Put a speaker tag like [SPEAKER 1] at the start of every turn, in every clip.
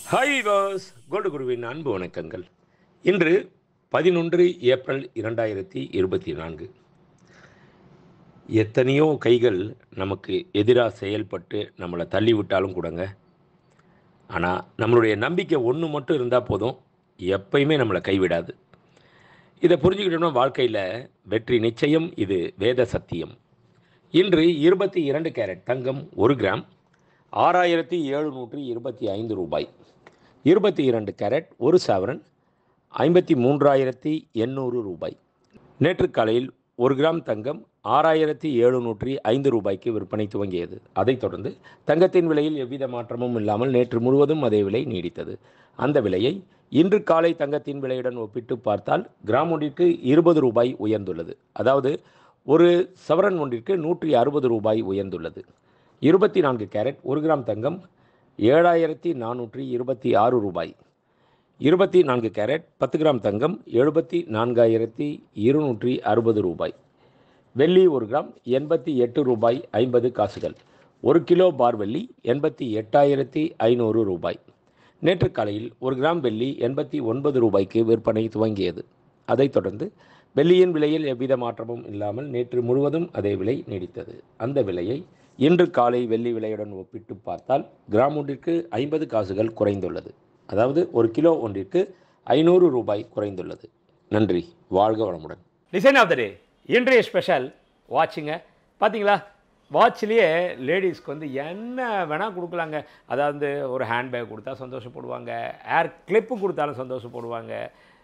[SPEAKER 1] hi was gold குருவின் அன்பு வணக்கங்கள் இன்று பதினொன்று ஏப்ரல் இரண்டாயிரத்தி இருபத்தி நான்கு எத்தனையோ கைகள் நமக்கு எதிராக செயல்பட்டு நம்மளை தள்ளி விட்டாலும் கூடங்க ஆனால் நம்மளுடைய நம்பிக்கை ஒன்று மட்டும் இருந்தால் போதும் எப்பயுமே நம்மளை கைவிடாது இதை புரிஞ்சுக்கிட்டோம்னா வாழ்க்கையில் வெற்றி நிச்சயம் இது வேத சத்தியம் இன்று இருபத்தி இரண்டு கேரட் தங்கம் ஒரு கிராம் ஆறாயிரத்தி எழுநூற்றி இருபத்தி ஐந்து ரூபாய் இருபத்தி இரண்டு கேரட் ஒரு சவரன் ஐம்பத்தி மூன்றாயிரத்தி எண்ணூறு ரூபாய் நேற்று காலையில் ஒரு கிராம் தங்கம் ஆறாயிரத்தி எழுநூற்றி ஐந்து ரூபாய்க்கு விற்பனை துவங்கியது அதைத் தொடர்ந்து தங்கத்தின் விலையில் எவ்வித மாற்றமும் இல்லாமல் நேற்று முழுவதும் அதே விலை நீடித்தது அந்த விலையை இன்று காலை தங்கத்தின் விலையுடன் ஒப்பிட்டு பார்த்தால் கிராம் ஒன்றிற்கு இருபது ரூபாய் உயர்ந்துள்ளது அதாவது ஒரு சவரன் ஒன்றிற்கு நூற்றி அறுபது ரூபாய் உயர்ந்துள்ளது இருபத்தி நான்கு கேரட் ஒரு கிராம் தங்கம் ஏழாயிரத்தி நானூற்றி இருபத்தி ஆறு ரூபாய் இருபத்தி நான்கு கேரட் பத்து கிராம் தங்கம் எழுபத்தி நான்காயிரத்தி இருநூற்றி அறுபது ரூபாய் வெள்ளி ஒரு கிராம் எண்பத்தி எட்டு ரூபாய் ஐம்பது காசுகள் ஒரு கிலோ பார் வெள்ளி எண்பத்தி எட்டாயிரத்தி ஐநூறு ரூபாய் நேற்று காலையில் ஒரு கிராம் வெள்ளி எண்பத்தி ஒன்பது ரூபாய்க்கு விற்பனை துவங்கியது அதைத் தொடர்ந்து வெள்ளியின் விலையில் எவ்வித மாற்றமும் இல்லாமல் நேற்று முழுவதும் அதே விலை நீடித்தது அந்த விலையை இன்று காலை வெள்ளி விலையுடன் ஒப்பிட்டு பார்த்தால் கிராம் ஒன்றிற்கு ஐம்பது காசுகள் குறைந்துள்ளது அதாவது ஒரு கிலோ ஒன்றிற்கு ஐநூறு ரூபாய் குறைந்துள்ளது நன்றி வாழ்க வளமுடன்
[SPEAKER 2] டிசைன் ஆஃப் த டே இன்றைய ஸ்பெஷல் வாட்சுங்க பார்த்தீங்களா வாட்ச்லேயே லேடிஸ்க்கு வந்து என்ன வேணால் கொடுக்கலாங்க அதாவது ஒரு ஹேண்ட்பேக் கொடுத்தா சந்தோஷப்படுவாங்க ஏர் கிளிப்பு கொடுத்தாலும் சந்தோஷப்படுவாங்க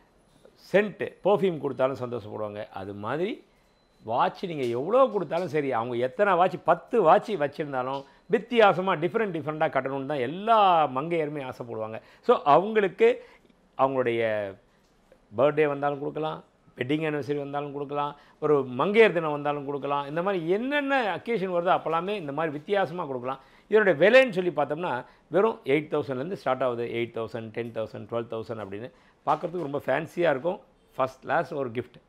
[SPEAKER 2] சென்ட்டு பர்ஃப்யூம் கொடுத்தாலும் சந்தோஷப்படுவாங்க அது மாதிரி வாட்ச் நீங்கள் எவ்வளோ கொடுத்தாலும் சரி அவங்க எத்தனை வாட்ச் பத்து வாட்ச் வச்சுருந்தாலும் வித்தியாசமாக டிஃப்ரெண்ட் டிஃப்ரெண்ட்டாக கட்டணும்னு தான் எல்லா மங்கையருமே ஆசைப்படுவாங்க ஸோ அவங்களுக்கு அவங்களுடைய பர்த்டே வந்தாலும் கொடுக்கலாம் வெட்டிங் anniversary வந்தாலும் கொடுக்கலாம் ஒரு மங்கையர் தினம் வந்தாலும் கொடுக்கலாம் இந்த மாதிரி என்னென்ன அக்கேஷன் வருதோ அப்போல்லாமே இந்த மாதிரி வித்தியாசமாக கொடுக்கலாம் இதனுடைய விலைன்னு சொல்லி பார்த்தோம்னா வெறும் எயிட் தௌசண்ட்லேருந்து ஸ்டார்ட் ஆகுது eight thousand ten thousand twelve thousand அப்படின்னு பார்க்குறதுக்கு ரொம்ப ஃபேன்சியாக இருக்கும் ஃபஸ்ட் கிளாஸ் ஒரு gift